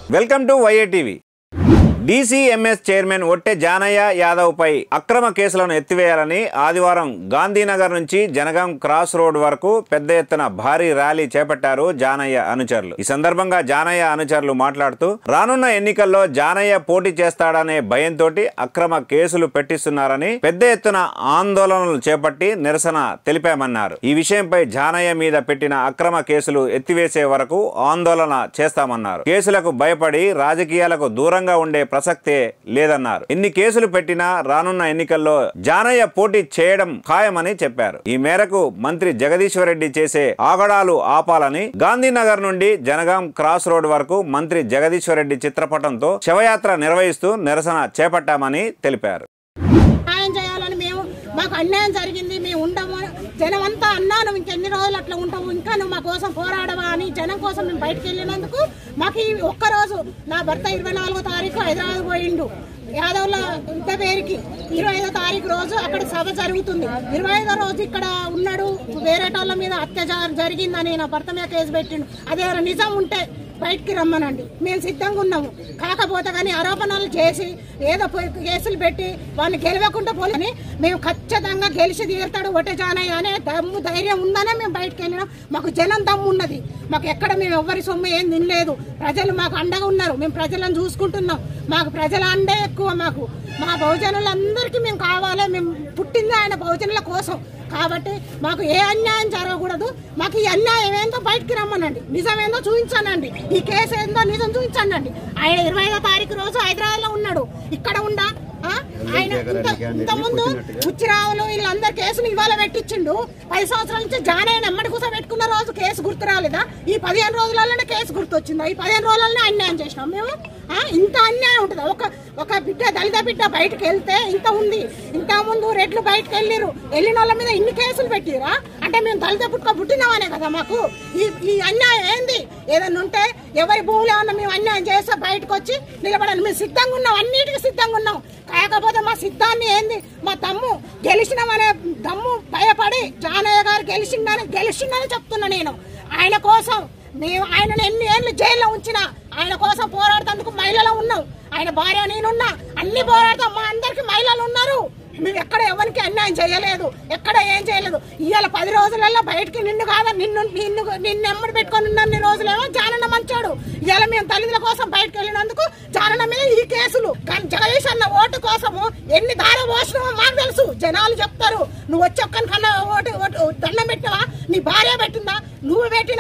Welcome to YA TV DCMS chairman Otte Janaiah యాదవ్పై అక్రమ కేసులను ఎత్తివేయాలని ఆదివారం గాంధీనగర్ నుంచి జనగాం క్రాస్ రోడ్ వరకు పెద్ద ఎత్తున భారీ ర్యాలీ చేపట్టారు జానయ్య అనుచరులు ఈ సందర్భంగా జానయ్య అనుచరులు మాట్లాడుతూ రానున్న ఎన్నికల్లో జానయ్య పోటీ చేస్తాడనే భయంతో అక్రమ కేసులు పెట్టిస్తున్నారని పెద్ద ఎత్తున ఆందోళనలు చేపట్టి నిరసన తెలిపామన్నారు ఈ విషయంపై జానయ్య మీద పెట్టిన అక్రమ కేసులు ఎత్తివేసే వరకు ఆందోళన చేస్తామన్నారు కేసులకు భయపడి రాజకీయాలకు దూరంగా ఉండే ప్రసక్తే లేదన్నారు ఎన్ని కేసులు పెట్టినా రానున్న ఎన్నికల్లో జానయ్య పోటీ చేయడం ఖాయమని చెప్పారు ఈ మేరకు మంత్రి జగదీశ్వర్ రెడ్డి చేసే ఆగడాలు ఆపాలని గాంధీనగర్ నుండి జనగాం క్రాస్ రోడ్ వరకు మంత్రి జగదీశ్వర్ రెడ్డి చిత్రపటంతో శవయాత్ర నిర్వహిస్తూ నిరసన చేపట్టామని తెలిపారు న్యాయం చేయాలని మేము మాకు అన్యాయం జరిగింది మేము ఉండము జనం అంతా అన్నా నువ్వు ఇంకెన్ని రోజులు అట్లా ఉంటావు ఇంకా నువ్వు మా కోసం పోరాడవా అని జనం కోసం మేము బయటకు వెళ్ళినందుకు మాకు ఈ ఒక్కరోజు నా భర్త ఇరవై నాలుగో తారీఖు హైదరాబాద్ పోయిండు యాదవ్ల ఇంత పేరుకి ఇరవై ఐదో తారీఖు రోజు అక్కడ సభ జరుగుతుంది ఇరవై ఐదో రోజు ఇక్కడ ఉన్నాడు వేరే వాళ్ళ మీద అత్యాచారం జరిగిందని నా భర్త మీద కేసు పెట్టిండు అదే నిజం ఉంటే బయటికి రమ్మనండి మేము సిద్ధంగా ఉన్నాము కాకపోతే కానీ ఆరోపణలు చేసి ఏదో పోయి కేసులు పెట్టి వాళ్ళని గెలవకుండా పోలని మేము ఖచ్చితంగా గెలిచి తీరుతాడు ఒకటే జానయ్య అనే దమ్ము ధైర్యం ఉందనే మేము బయటకు వెళ్ళినాం మాకు జనం దమ్ము ఉన్నది మాకు ఎక్కడ మేము ఎవ్వరి సొమ్ము ఏం తినలేదు ప్రజలు మాకు అండగా ఉన్నారు మేము ప్రజలను చూసుకుంటున్నాం మాకు ప్రజల అండే ఎక్కువ మాకు మా బహుజనులందరికీ మేము కావాలి మేము పుట్టింది ఆయన బహుజనుల కోసం కాబట్టి మాకు ఏ అన్యాయం జరగకూడదు మాకు ఈ అన్యాయం ఏందో బయటికి రమ్మనండి నిజం ఏందో చూపించానండి ఈ కేసు ఏందో నిజం చూపించండి ఆయన ఇరవై ఐదో తారీఖు రోజు హైదరాబాద్ లో ఉన్నాడు ఇక్కడ ఉండా ఆ? ఆయన ఇంత ఇంత ముందు ఉచ్చిరావులు వీళ్ళందరు కేసులు ఇవాళ పెట్టించిండు పది సంవత్సరాల నుంచి జానయ్య ఎమ్మడి కూస పెట్టుకున్న రోజు కేసు గుర్తు రాలేదా ఈ పదిహేను రోజులలోనే కేసు గుర్తొచ్చిందా ఈ పదిహేను రోజులనే అన్యాయం చేసినాం మేము ఆ? ఇంత అన్యాయం ఉంటుంది ఒక ఒక బిడ్డ దళిత బిడ్డ బయటకు వెళ్తే ఇంత ఉంది ఇంత ముందు రెడ్లు బయటకు వెళ్ళిరు వెళ్ళిన వాళ్ళ మీద ఇన్ని కేసులు పెట్టిరా అంటే మేము దళిత పుట్టుక పుట్టినామనే కదా మాకు ఈ ఈ అన్యాయం ఏంది ఏదన్నా ఉంటే ఎవరి భూములు ఏమన్నా మేము అన్యాయం చేస్తే బయటకు వచ్చి నిలబడాలి మేము సిద్ధంగా ఉన్నాం అన్నిటికీ సిద్ధంగా ఉన్నాం కాకపోతే మా సిద్ధాన్ని ఏంది మా తమ్ము గెలిచినామనే దమ్ము భయపడి జానయ్య గారు గెలిచిండని గెలిచిండని చెప్తున్నా నేను ఆయన కోసం మేము ఆయన ఎన్ని ఏళ్ళు జైల్లో ఉంచిన ఆయన కోసం పోరాడుతందుకు మహిళలు ఉన్నాం ఆయన భార్య నేనున్నా అన్ని పోరాడతాం మా అందరికి మహిళలు ఉన్నారు మేము ఎక్కడ ఎవరికి అన్యాయం చేయలేదు ఎక్కడ ఏం చేయలేదు ఇవాళ పది రోజులలో బయటికి నిన్ను కాదా నిన్ను నిన్ను నిన్ను ఎమ్మడి పెట్టుకొని ఉన్న రోజులేమో జానన్న మంచాడు ఇవాళ మేము తల్లిదండ్రుల కోసం బయటకు వెళ్ళినందుకు జానన్న మీద ఈ కేసులు కానీ జగదీష్ అన్న ఓటు కోసము ఎన్ని దార పోసినామో మాకు తెలుసు జనాలు చెప్తారు నువ్వు వచ్చి ఒక్కని కన్నా ఓటు ఓటు దండం పెట్టినవా నీ భార్య పెట్టిందా నువ్వు పెట్టిన